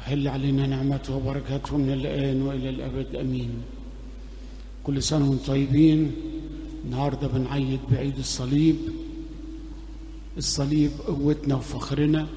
تحل علينا نعمته وبركاته من الآن وإلى الأبد أمين كل سنة وانتم طيبين النهاردة بنعيد بعيد الصليب الصليب قوتنا وفخرنا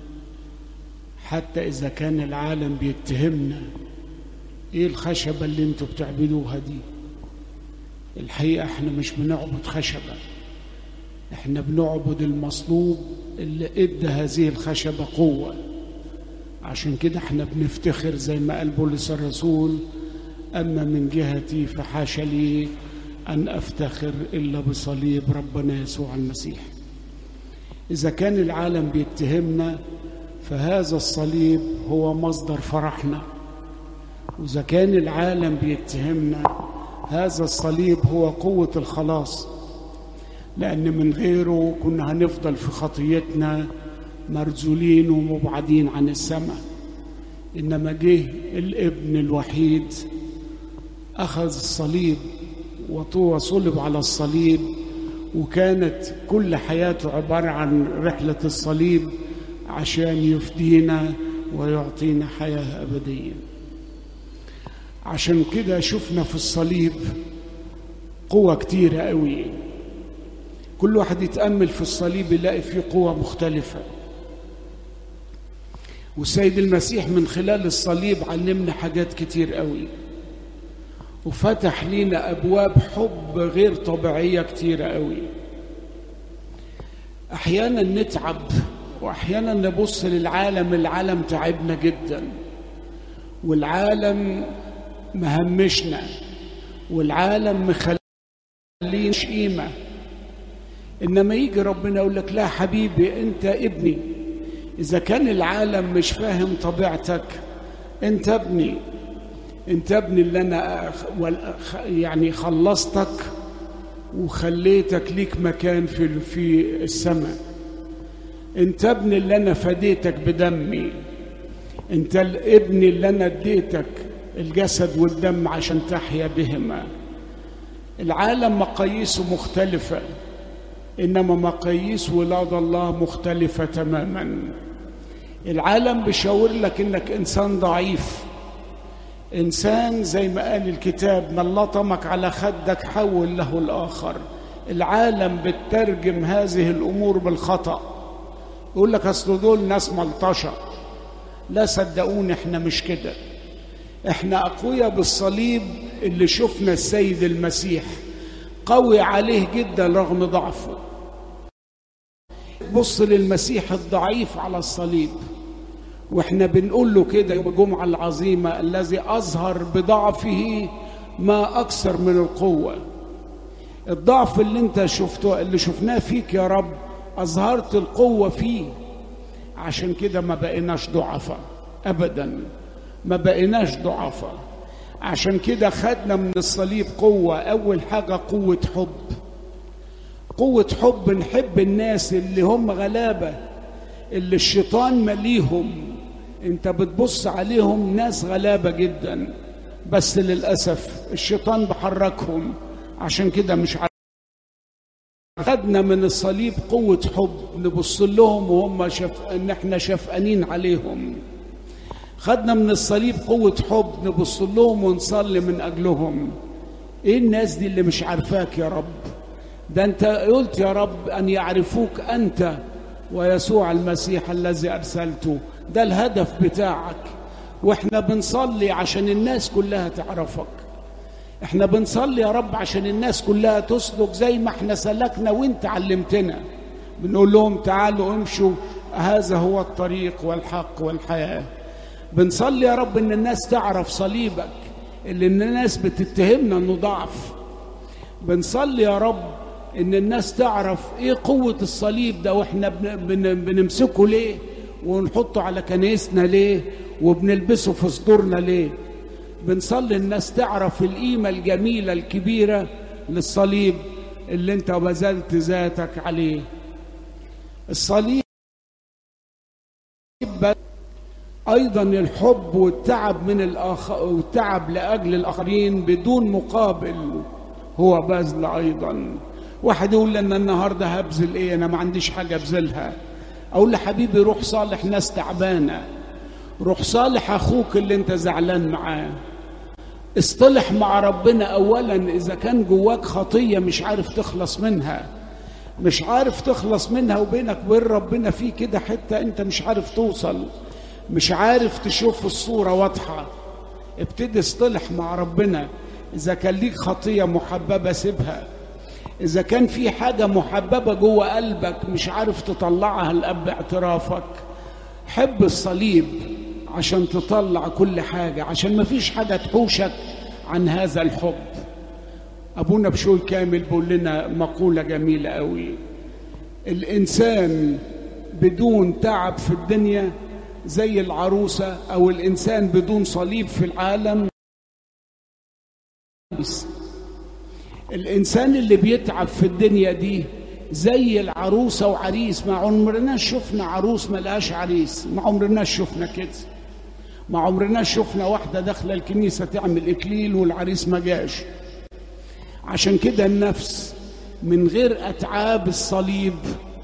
حتى إذا كان العالم بيتهمنا إيه الخشبة اللي انتوا بتعبدوها دي الحقيقة احنا مش بنعبد خشبة احنا بنعبد المصلوب اللي ادى هذه الخشبة قوة عشان كده احنا بنفتخر زي ما قال بولس الرسول أما من جهتي فحاشا لي أن أفتخر إلا بصليب ربنا يسوع المسيح إذا كان العالم بيتهمنا فهذا الصليب هو مصدر فرحنا وإذا كان العالم بيتهمنا هذا الصليب هو قوة الخلاص لأن من غيره كنا هنفضل في خطيتنا مرزولين ومبعدين عن السماء إنما جه الابن الوحيد أخذ الصليب وصلب على الصليب وكانت كل حياته عبارة عن رحلة الصليب عشان يفدينا ويعطينا حياة أبدية عشان كده شفنا في الصليب قوة كتيرة قوي كل واحد يتأمل في الصليب يلاقي فيه قوة مختلفة والسيد المسيح من خلال الصليب علمنا حاجات كتير قوي وفتح لينا أبواب حب غير طبيعية كتيرة قوي أحيانا نتعب وأحيانا نبص للعالم العالم تعبنا جدا والعالم مهمشنا والعالم مخلينش قيمة إنما يجي ربنا يقول لك لا حبيبي أنت ابني إذا كان العالم مش فاهم طبيعتك أنت ابني أنت ابني اللي أنا يعني خلصتك وخليتك ليك مكان في في السماء أنت ابني اللي أنا فديتك بدمي أنت الابن اللي أنا اديتك الجسد والدم عشان تحيا بهما العالم مقاييسه مختلفة إنما مقاييس ولاد الله مختلفة تماما العالم بيشاور لك إنك إنسان ضعيف إنسان زي ما قال الكتاب من لطمك على خدك حول له الآخر العالم بتترجم هذه الأمور بالخطأ يقول لك أصل دول ناس ملطشة لا صدقوني احنا مش كده احنا أقوياء بالصليب اللي شفنا السيد المسيح قوي عليه جدا رغم ضعفه بص للمسيح الضعيف على الصليب واحنا بنقول له كده يوم الجمعة العظيمة الذي أظهر بضعفه ما أكثر من القوة الضعف اللي انت شفته اللي شفناه فيك يا رب أظهرت القوة فيه عشان كده ما بقيناش ضعفاء أبدا ما بقيناش ضعفاء عشان كده خدنا من الصليب قوة أول حاجة قوة حب قوة حب نحب الناس اللي هم غلابة اللي الشيطان مليهم انت بتبص عليهم ناس غلابة جدا بس للأسف الشيطان بحركهم عشان كده مش عارف خدنا من الصليب قوة حب نبص لهم وهم شف... ان احنا شفقانين عليهم خدنا من الصليب قوة حب نبص لهم ونصلي من أجلهم إيه الناس دي اللي مش عارفاك يا رب ده أنت قلت يا رب أن يعرفوك أنت ويسوع المسيح الذي أرسلته ده الهدف بتاعك وإحنا بنصلي عشان الناس كلها تعرفك إحنا بنصلي يا رب عشان الناس كلها تسلك زي ما إحنا سلكنا وإنت علمتنا بنقول لهم تعالوا امشوا هذا هو الطريق والحق والحياه بنصلي يا رب ان الناس تعرف صليبك اللي ان الناس بتتهمنا انه ضعف بنصلي يا رب ان الناس تعرف ايه قوة الصليب ده واحنا بن بنمسكه ليه ونحطه على كنايسنا ليه وبنلبسه في صدورنا ليه بنصلي الناس تعرف القيمة الجميلة الكبيرة للصليب اللي انت بذلت ذاتك عليه الصليب ايضا الحب والتعب من الآخ... والتعب لاجل الاخرين بدون مقابل هو بذل ايضا واحد يقول لنا النهارده هبذل ايه انا ما عنديش حاجه ابذلها اقول لحبيبي روح صالح ناس تعبانه روح صالح اخوك اللي انت زعلان معاه اصطلح مع ربنا اولا اذا كان جواك خطيه مش عارف تخلص منها مش عارف تخلص منها وبينك وبين ربنا في كده حته انت مش عارف توصل مش عارف تشوف الصوره واضحه ابتدي اصطلح مع ربنا اذا كان ليك خطيه محببه سيبها اذا كان في حاجه محببه جوه قلبك مش عارف تطلعها لاب اعترافك حب الصليب عشان تطلع كل حاجه عشان ما فيش حاجه تحوشك عن هذا الحب ابونا بشوي كامل بيقول لنا مقوله جميله قوي الانسان بدون تعب في الدنيا زي العروسه او الانسان بدون صليب في العالم الانسان اللي بيتعب في الدنيا دي زي العروسه وعريس ما عمرنا شفنا عروس ملهاش عريس ما عمرنا شفنا كده ما عمرنا شفنا واحده داخله الكنيسه تعمل اكليل والعريس ما جاش عشان كده النفس من غير اتعاب الصليب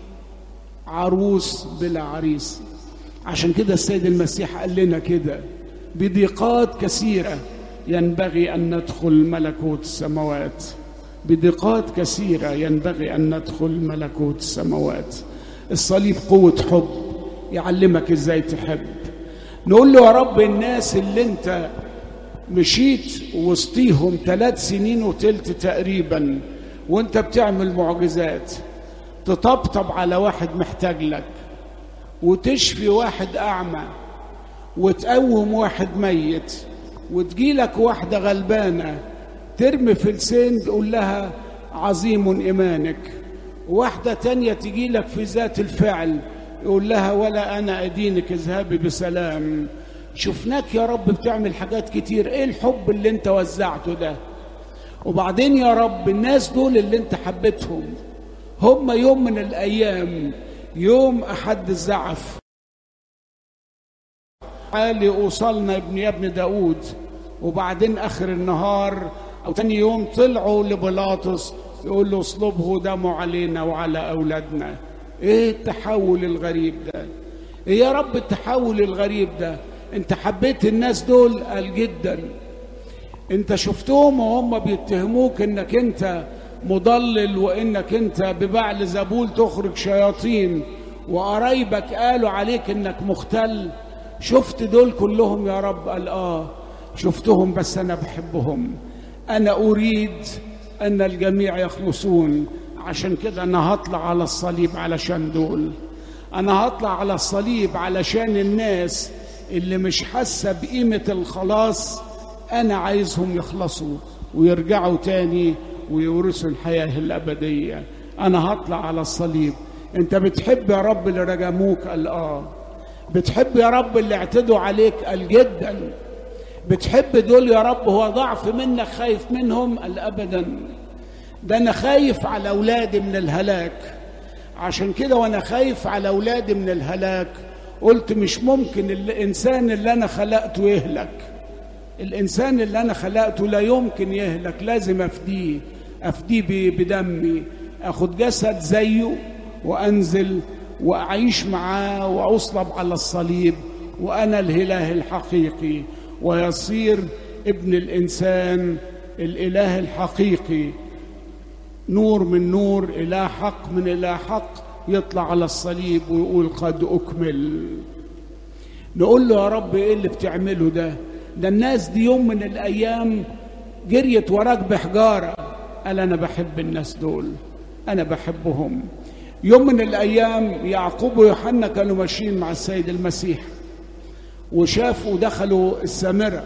عروس بلا عريس عشان كده السيد المسيح قال لنا كده بضيقات كثيره ينبغي ان ندخل ملكوت السماوات بضيقات كثيره ينبغي ان ندخل ملكوت السماوات الصليب قوه حب يعلمك ازاي تحب نقول له يا رب الناس اللي انت مشيت وسطيهم ثلاث سنين وتلت تقريبا وانت بتعمل معجزات تطبطب على واحد محتاج لك وتشفي واحد اعمى وتقوم واحد ميت وتجيلك واحدة غلبانة ترمي فلسين تقول لها عظيم إيمانك واحدة تانية تجيلك في ذات الفعل يقول لها ولا أنا أدينك اذهبي بسلام شفناك يا رب بتعمل حاجات كتير ايه الحب اللي انت وزعته ده وبعدين يا رب الناس دول اللي انت حبيتهم هم يوم من الايام يوم احد الزعف عالي وصلنا ابن يا ابن داود وبعدين اخر النهار او تاني يوم طلعوا لبلاطس يقول له اصلبه دمه علينا وعلى اولادنا ايه التحول الغريب ده ايه يا رب التحول الغريب ده انت حبيت الناس دول قال جدا انت شفتهم وهم بيتهموك انك انت مضلل وانك انت ببعل زبول تخرج شياطين وقرايبك قالوا عليك انك مختل شفت دول كلهم يا رب قال اه شفتهم بس انا بحبهم انا اريد ان الجميع يخلصون عشان كده انا هطلع على الصليب علشان دول انا هطلع على الصليب علشان الناس اللي مش حاسه بقيمه الخلاص انا عايزهم يخلصوا ويرجعوا تاني ويورثوا الحياه الابديه انا هطلع على الصليب انت بتحب يا رب اللي رجموك قال اه بتحب يا رب اللي اعتدوا عليك قال جدا بتحب دول يا رب هو ضعف منك خايف منهم قال ابدا ده انا خايف على اولادي من الهلاك عشان كده وانا خايف على اولادي من الهلاك قلت مش ممكن الانسان اللي انا خلقته يهلك الانسان اللي انا خلقته لا يمكن يهلك لازم افديه افديه بدمي اخد جسد زيه وانزل واعيش معاه واصلب على الصليب وانا الاله الحقيقي ويصير ابن الانسان الاله الحقيقي نور من نور اله حق من اله حق يطلع على الصليب ويقول قد اكمل نقول له يا رب ايه اللي بتعمله ده ده الناس دي يوم من الايام جريت وراك بحجاره قال انا بحب الناس دول انا بحبهم يوم من الايام يعقوب ويوحنا كانوا ماشيين مع السيد المسيح وشافوا دخلوا السامره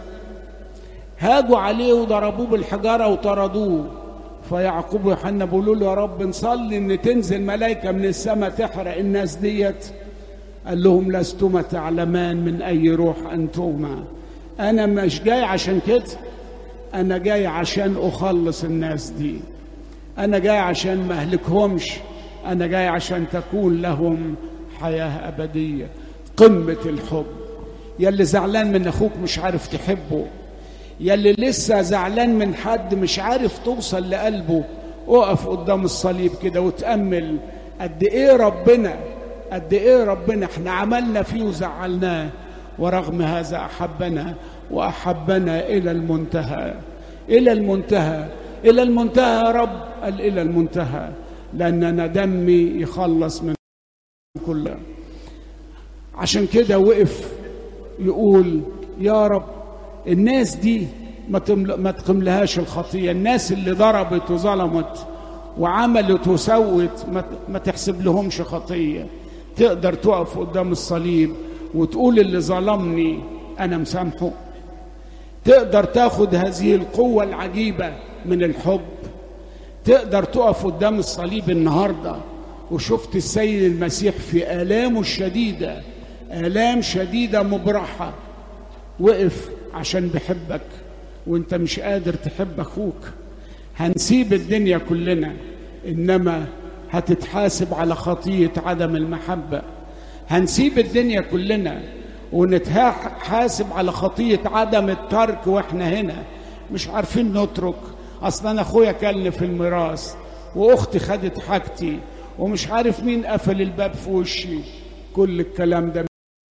هاجوا عليه وضربوه بالحجاره وطردوه فيعقوب ويوحنا بيقولوا له يا رب نصلي ان تنزل ملائكه من السماء تحرق الناس ديت قال لهم لستما تعلمان من اي روح انتما انا مش جاي عشان كده انا جاي عشان اخلص الناس دي انا جاي عشان ما اهلكهمش انا جاي عشان تكون لهم حياه ابديه قمه الحب يلي زعلان من اخوك مش عارف تحبه يلي لسه زعلان من حد مش عارف توصل لقلبه اقف قدام الصليب كده وتامل قد ايه ربنا قد ايه ربنا احنا عملنا فيه وزعلناه ورغم هذا احبنا واحبنا الى المنتهى الى المنتهى الى المنتهى يا رب قال الى المنتهى لان انا دمي يخلص من كل عشان كده وقف يقول يا رب الناس دي ما تمل... ما تقملهاش الخطيه الناس اللي ضربت وظلمت وعملت وسوت ما, ما تحسب لهمش خطيه تقدر تقف قدام الصليب وتقول اللي ظلمني انا مسامحه تقدر تاخد هذه القوه العجيبه من الحب تقدر تقف قدام الصليب النهارده وشفت السيد المسيح في الامه الشديده الام شديده مبرحه وقف عشان بيحبك وانت مش قادر تحب اخوك هنسيب الدنيا كلنا انما هتتحاسب على خطيه عدم المحبه هنسيب الدنيا كلنا ونتحاسب على خطيه عدم الترك واحنا هنا مش عارفين نترك اصلا انا اخويا كلني في الميراث واختي خدت حاجتي ومش عارف مين قفل الباب في وشي كل الكلام ده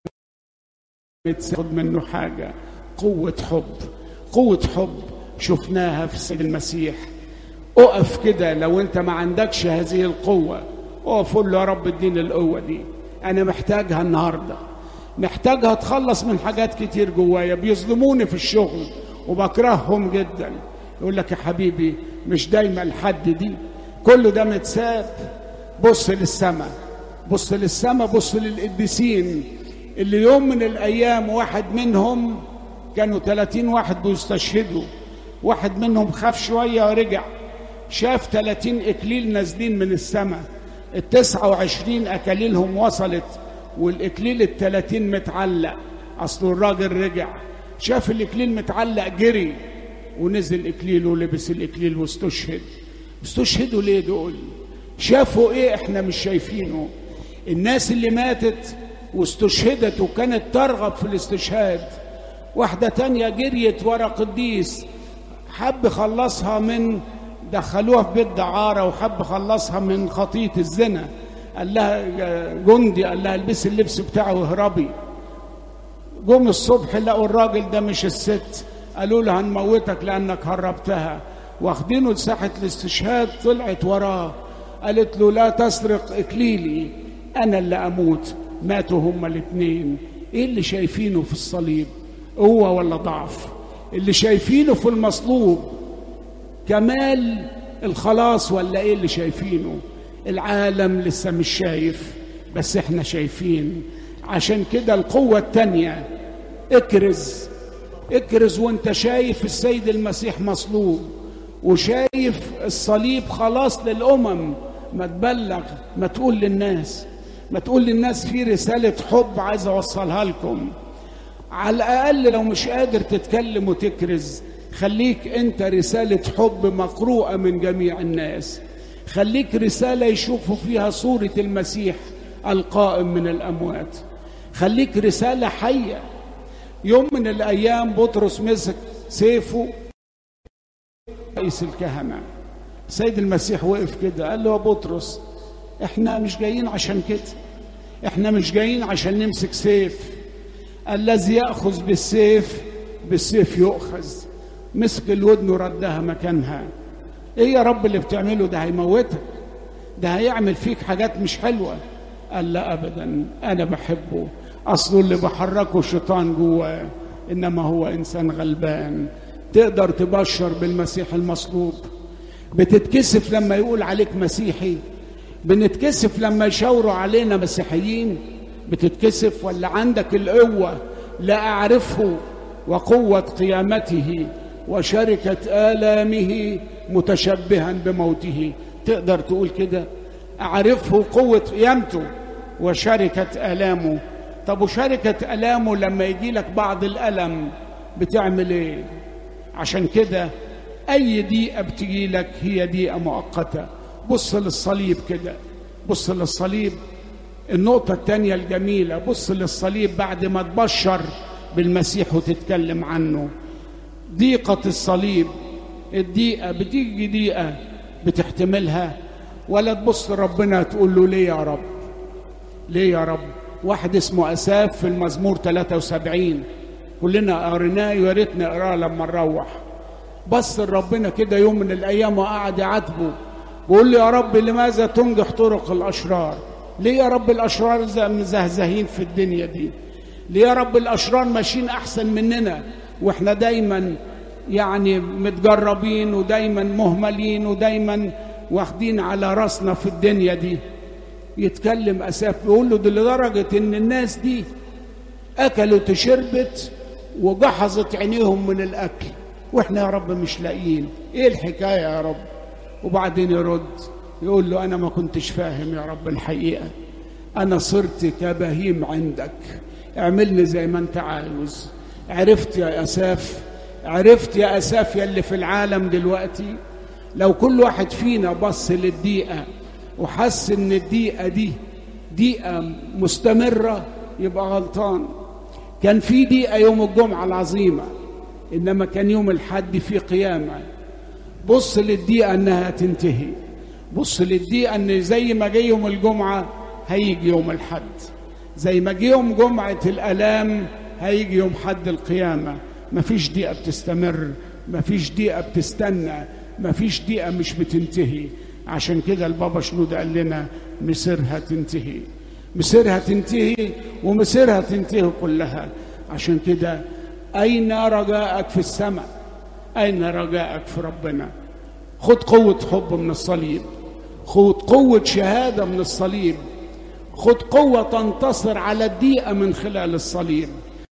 تاخد منه حاجه قوه حب قوه حب شفناها في السيد المسيح اقف كده لو انت ما عندكش هذه القوه اقف قول له يا رب اديني القوه دي انا محتاجها النهارده محتاجها اتخلص من حاجات كتير جوايا بيظلموني في الشغل وبكرههم جدا يقول لك يا حبيبي مش دايما الحد دي كله ده متساب بص للسماء بص للسماء بص للقديسين اللي يوم من الايام واحد منهم كانوا 30 واحد بيستشهدوا واحد منهم خاف شويه ورجع شاف 30 اكليل نازلين من السماء ال 29 اكاليلهم وصلت والاكليل ال 30 متعلق اصل الراجل رجع شاف الاكليل متعلق جري ونزل اكليل ولبس الاكليل واستشهد استشهدوا ليه دول شافوا ايه احنا مش شايفينه الناس اللي ماتت واستشهدت وكانت ترغب في الاستشهاد واحدة تانية جريت ورا قديس حب خلصها من دخلوها في بيت دعارة وحب خلصها من خطية الزنا قال لها جندي قال لها البسي اللبس بتاعه واهربي جم الصبح لقوا الراجل ده مش الست قالوا له هنموتك لانك هربتها واخدينه لساحة الاستشهاد طلعت وراه قالت له لا تسرق اكليلي انا اللي اموت ماتوا هما الاثنين ايه اللي شايفينه في الصليب قوه ولا ضعف اللي شايفينه في المصلوب كمال الخلاص ولا ايه اللي شايفينه العالم لسه مش شايف بس احنا شايفين عشان كده القوة التانية اكرز اكرز وانت شايف السيد المسيح مصلوب وشايف الصليب خلاص للأمم ما تبلغ ما تقول للناس ما تقول للناس في رسالة حب عايز أوصلها لكم على الأقل لو مش قادر تتكلم وتكرز خليك أنت رسالة حب مقروءة من جميع الناس خليك رسالة يشوفوا فيها صورة المسيح القائم من الأموات خليك رسالة حية يوم من الأيام بطرس مسك سيفه رئيس الكهنة سيد المسيح وقف كده قال له يا بطرس احنا مش جايين عشان كده احنا مش جايين عشان نمسك سيف الذي يأخذ بالسيف بالسيف يؤخذ مسك الودن وردها مكانها ايه يا رب اللي بتعمله ده هيموتك ده هيعمل فيك حاجات مش حلوة قال لا أبدا أنا بحبه أصله اللي بحركه شيطان جواه إنما هو إنسان غلبان تقدر تبشر بالمسيح المصلوب بتتكسف لما يقول عليك مسيحي بنتكسف لما يشاوروا علينا مسيحيين بتتكسف ولا عندك القوة لا أعرفه وقوة قيامته وشركة آلامه متشبها بموته تقدر تقول كده أعرفه قوة قيامته وشركة آلامه طب وشركة آلامه لما يجي لك بعض الألم بتعمل إيه عشان كده أي دقيقة بتجي لك هي دقيقة مؤقتة بص للصليب كده بص للصليب النقطة الثانية الجميلة بص للصليب بعد ما تبشر بالمسيح وتتكلم عنه ضيقة الصليب الضيقة بتيجي ضيقة بتحتملها ولا تبص لربنا تقول له ليه يا رب ليه يا رب واحد اسمه أساف في المزمور 73 كلنا قريناه ويا ريت نقراه لما نروح بص لربنا كده يوم من الأيام وقعد يعاتبه بيقول له يا رب لماذا تنجح طرق الأشرار ليه يا رب الأشرار مزهزهين في الدنيا دي ليه يا رب الأشرار ماشيين أحسن مننا وإحنا دايما يعني متجربين ودايما مهملين ودايما واخدين على راسنا في الدنيا دي يتكلم أساف يقول له دي لدرجة إن الناس دي أكلت شربت وجحظت عينيهم من الأكل وإحنا يا رب مش لاقيين إيه الحكاية يا رب وبعدين يرد يقول له أنا ما كنتش فاهم يا رب الحقيقة أنا صرت كبهيم عندك اعملني زي ما أنت عاوز عرفت يا أساف عرفت يا أساف يا اللي في العالم دلوقتي لو كل واحد فينا بص للدقيقة وحس إن الدقيقة دي دقيقة مستمرة يبقى غلطان كان في دقيقة يوم الجمعة العظيمة إنما كان يوم الحد في قيامة بص للدقيقة إنها تنتهي بص للدقيقة إن زي ما جه يوم الجمعة هيجي يوم الحد زي ما جه يوم جمعة الآلام هيجي يوم حد القيامة مفيش دقيقة بتستمر مفيش دقيقة بتستنى مفيش دقيقة مش بتنتهي عشان كده البابا شنود قال لنا مسيرها تنتهي مسيرها تنتهي ومسيرها تنتهي كلها عشان كده أين رجاءك في السماء أين رجاءك في ربنا خد قوة حب من الصليب خد قوة شهادة من الصليب خد قوة تنتصر على الدقيقة من خلال الصليب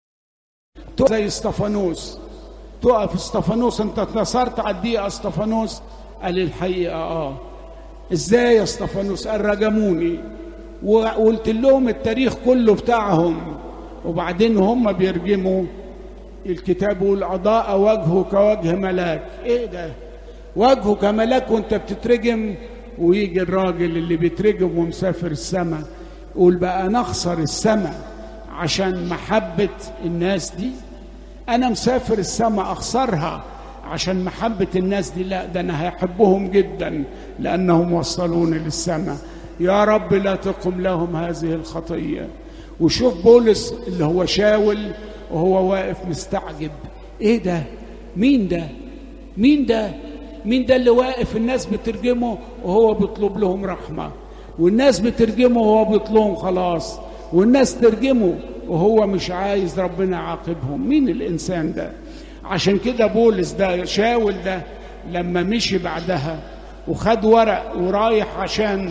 تقف زي استفانوس تقف استفانوس انت اتنصرت على الدقيقة استفانوس قال الحقيقة اه ازاي يا استفانوس قال رجموني وقلت لهم التاريخ كله بتاعهم وبعدين هم بيرجموا الكتاب يقول أضاء وجهه كوجه ملاك ايه ده وجهه كملاك وانت بتترجم ويجي الراجل اللي بيترجم ومسافر السماء يقول بقى نخسر السماء عشان محبة الناس دي أنا مسافر السماء أخسرها عشان محبة الناس دي لا ده أنا هحبهم جدا لأنهم وصلوني للسماء يا رب لا تقم لهم هذه الخطية وشوف بولس اللي هو شاول وهو واقف مستعجب ايه ده مين ده مين ده مين ده اللي واقف الناس بترجمه وهو بيطلب لهم رحمة والناس بترجمه وهو بيطلبهم خلاص والناس ترجمه وهو مش عايز ربنا يعاقبهم مين الإنسان ده عشان كده بولس ده شاول ده لما مشي بعدها وخد ورق ورايح عشان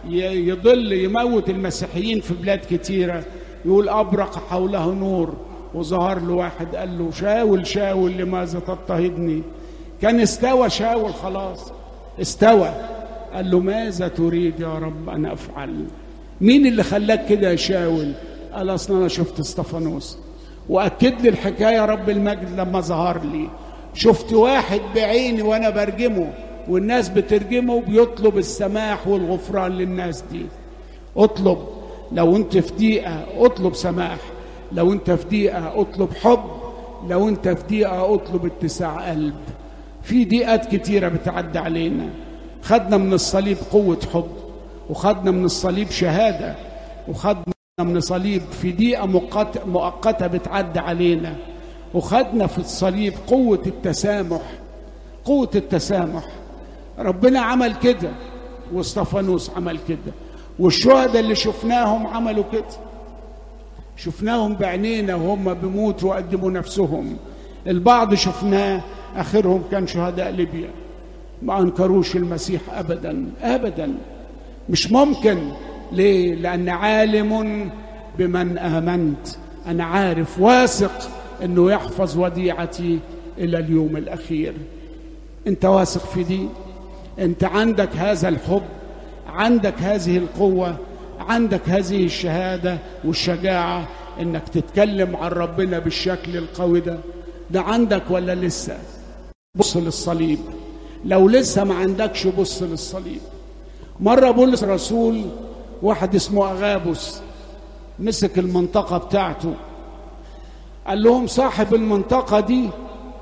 يضل يموت المسيحيين في بلاد كتيرة يقول أبرق حوله نور وظهر له واحد قال له شاول شاول لماذا تضطهدني كان استوى شاول خلاص استوى قال له ماذا تريد يا رب أن أفعل مين اللي خلاك كده يا شاول قال أصلا أنا شفت استفانوس وأكد لي الحكاية يا رب المجد لما ظهر لي شفت واحد بعيني وأنا برجمه والناس بترجمه بيطلب السماح والغفران للناس دي اطلب لو انت في ضيقة اطلب سماح لو انت في ضيقة اطلب حب لو انت في ضيقة اطلب اتساع قلب في ضيقات كتيرة بتعدي علينا خدنا من الصليب قوة حب وخدنا من الصليب شهادة وخدنا من الصليب في ضيقة مؤقتة بتعدي علينا وخدنا في الصليب قوة التسامح قوة التسامح ربنا عمل كده واستفانوس عمل كده والشهداء اللي شفناهم عملوا كده شفناهم بعينينا وهم بيموتوا وقدموا نفسهم البعض شفناه اخرهم كان شهداء ليبيا ما انكروش المسيح ابدا ابدا مش ممكن ليه لان عالم بمن امنت انا عارف واثق انه يحفظ وديعتي الى اليوم الاخير انت واثق في دي انت عندك هذا الحب عندك هذه القوه عندك هذه الشهاده والشجاعه انك تتكلم عن ربنا بالشكل القوي ده ده عندك ولا لسه بص للصليب لو لسه ما عندكش بص للصليب مره بولس رسول واحد اسمه اغابوس مسك المنطقه بتاعته قال لهم صاحب المنطقه دي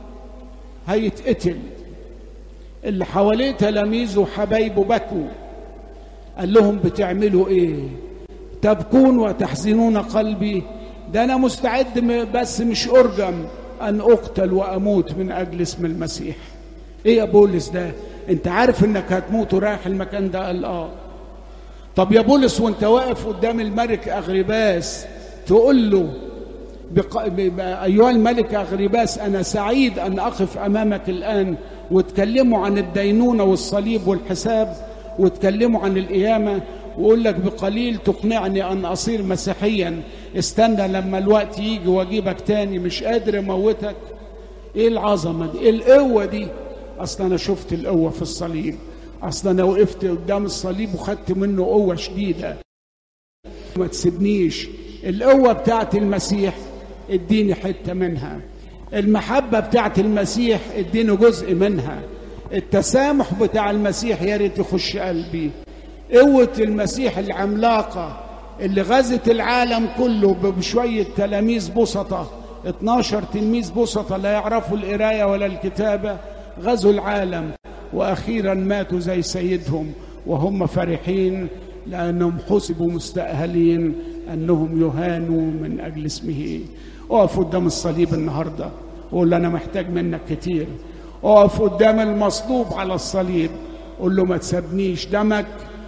هيتقتل اللي حواليه تلاميذه وحبايبه بكوا قال لهم بتعملوا ايه تبكون وتحزنون قلبي ده أنا مستعد بس مش أرجم أن أقتل وأموت من أجل اسم المسيح إيه يا بولس ده أنت عارف إنك هتموت ورايح المكان ده قال آه طب يا بولس وانت واقف قدام الملك أغرباس تقول له بق... ب... أيها الملك أغرباس أنا سعيد أن أقف أمامك الآن وتكلموا عن الدينونة والصليب والحساب وتكلموا عن القيامة وأقول لك بقليل تقنعني أن أصير مسيحيا استنى لما الوقت يجي وأجيبك تاني مش قادر أموتك إيه العظمة دي إيه القوة دي أصلا أنا شفت القوة في الصليب أصلا أنا وقفت قدام الصليب وخدت منه قوة شديدة ما تسيبنيش القوة بتاعت المسيح اديني حتة منها المحبة بتاعت المسيح اديني جزء منها التسامح بتاع المسيح يا ريت يخش قلبي قوة المسيح العملاقة اللي غزت العالم كله بشوية تلاميذ بسطة 12 تلميذ بسطة لا يعرفوا القراية ولا الكتابة غزوا العالم وأخيرا ماتوا زي سيدهم وهم فرحين لأنهم حسبوا مستأهلين أنهم يهانوا من أجل اسمه اقف قدام الصليب النهاردة قول له أنا محتاج منك كتير اقف قدام المصلوب على الصليب قول له ما تسبنيش دمك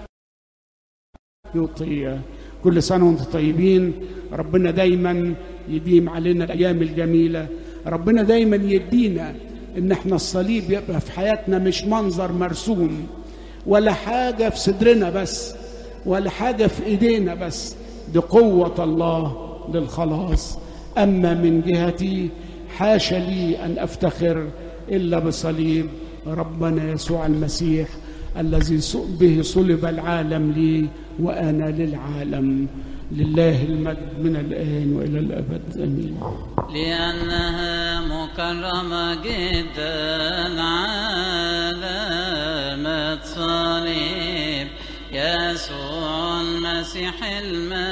يطيع كل سنة وانتم طيبين ربنا دايما يديم علينا الأيام الجميلة ربنا دايما يدينا ان احنا الصليب يبقى في حياتنا مش منظر مرسوم ولا حاجة في صدرنا بس ولا حاجة في ايدينا بس دي قوة الله للخلاص أما من جهتي حاش لي أن أفتخر إلا بصليب ربنا يسوع المسيح الذي به صلب العالم لي وأنا للعالم لله المجد من الآن وإلى الأبد آمين لأنها مكرمة جدا علامة صليب يسوع المسيح الم